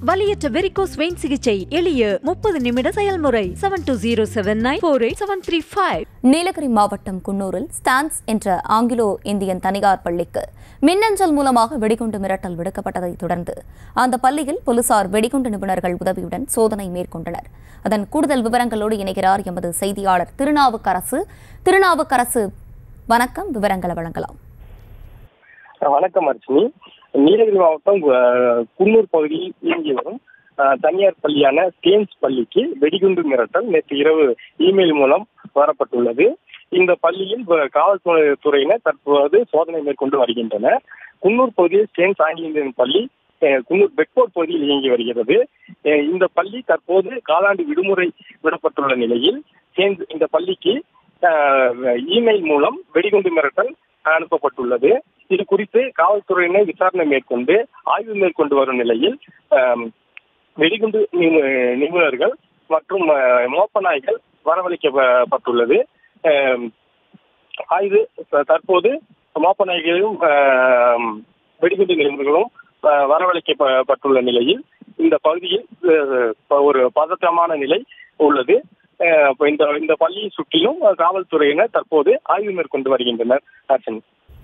வலியற்ற varicose vein சிகிச்சை எளிய முப்பது நிமிட செயல்முறை seven two zero seven nine four eight seven three five Nilgiri மாவட்டம் குன்னூரில் ஸ்டான்ஸ் என்ற ஆங்கிலோ இந்தியன் தனியார் பள்ளிக்கு மின்னஞ்சல் மூலமாக வெடிகுண்டு மிரட்டல் விடுக்கப்பட்டதைத் தொடர்ந்து அந்த பள்ளியில் போலீசார் வெடிகுண்டு நிபுணர்கள் உதவியுடன் சோதனை மேற்கொண்டனர் அதன் கூடுதல் விவரங்களோடு இணைகிறார் எமது செய்தியாளர் திருநாவுக்கரசு திருநாவுக்கரசு வணக்கம் விவரங்களை வழங்கலாம் வணக்கம் அர்ச்சினி நீலகிரி மாவட்டம் அஹ், குன்னூர் பகுதியில் இயங்கி வரும் அஹ், தனியார் பள்ளியான ஸ்டேன்ஸ் பள்ளிக்கு வெடிகுண்டு மிரட்டல் நேற்று இரவு இமெயில் மூலம் வரப்பட்டுள்ளது இந்த பள்ளியில் வ- காவல்துறையினர் தற்போது சோதனை மேற்கொண்டு வருகின்றனர் குன்னூர் பகுதியில் ஸ்டேன்ஸ் ஆங்கில இந்தியன் பள்ளி அஹ், குன்னூர் பெட்போர்ட் பகுதியில் இயங்கி வருகிறது அஹ், இந்த பள்ளி தற்போது காலாண்டு விடுமுறை விடப்பட்டுள்ள நிலையில் ஸ்டேன்ஸ் இந்த பள்ளிக்கு அஹ், இமெயில் மூலம் வெடிகுண்டு மிரட்டல் அனுப்பப்பட்டுள்ளது இது குறித்து காவல்துறையினர் விசாரணை மேற்கொண்டு ஆய்வு மேற்கொண்டு வரும் நிலையில் ஆம், வெடிகுண்டு நிபு- நிபுணர்கள் மற்றும் அஹ், மோப்ப நாய்கள் வரவழைக்கப்பட்டுள்ளது ஆம், ஆய்வு த- தற்போது மோப்ப நாய்களும் ஆம், வெடிகுண்டு நிபுணர்களும் அஹ், வரவழைக்கப்பட்டுள்ள நிலையில் இந்த பகுதியில் அஹ், ஒரு பதற்றமான நிலை உள்ளது அஹ், இப்ப இந்த இந்த பள்ளியை சுற்றிலும் காவல்துறையினர் தற்போது ஆய்வு மேற்கொண்டு வருகின்றனர் அர்ச்சனி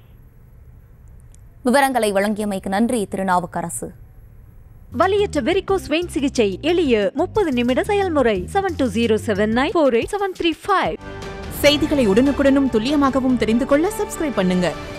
விவரங்களை வழங்கியமைக்கு நன்றி திருநாவுக்கரசு வலியற்ற வெரிகோஸ் வெயின் சிகிச்சை எளிய முப்பது நிமிட செயல்முறை seven two zero seven nine four eight seven three five செய்திகளை உடனுக்குடனும் துல்லியமாகவும் தெரிந்து கொள்ள சப்ஸ்கிரைப் பண்ணுங்க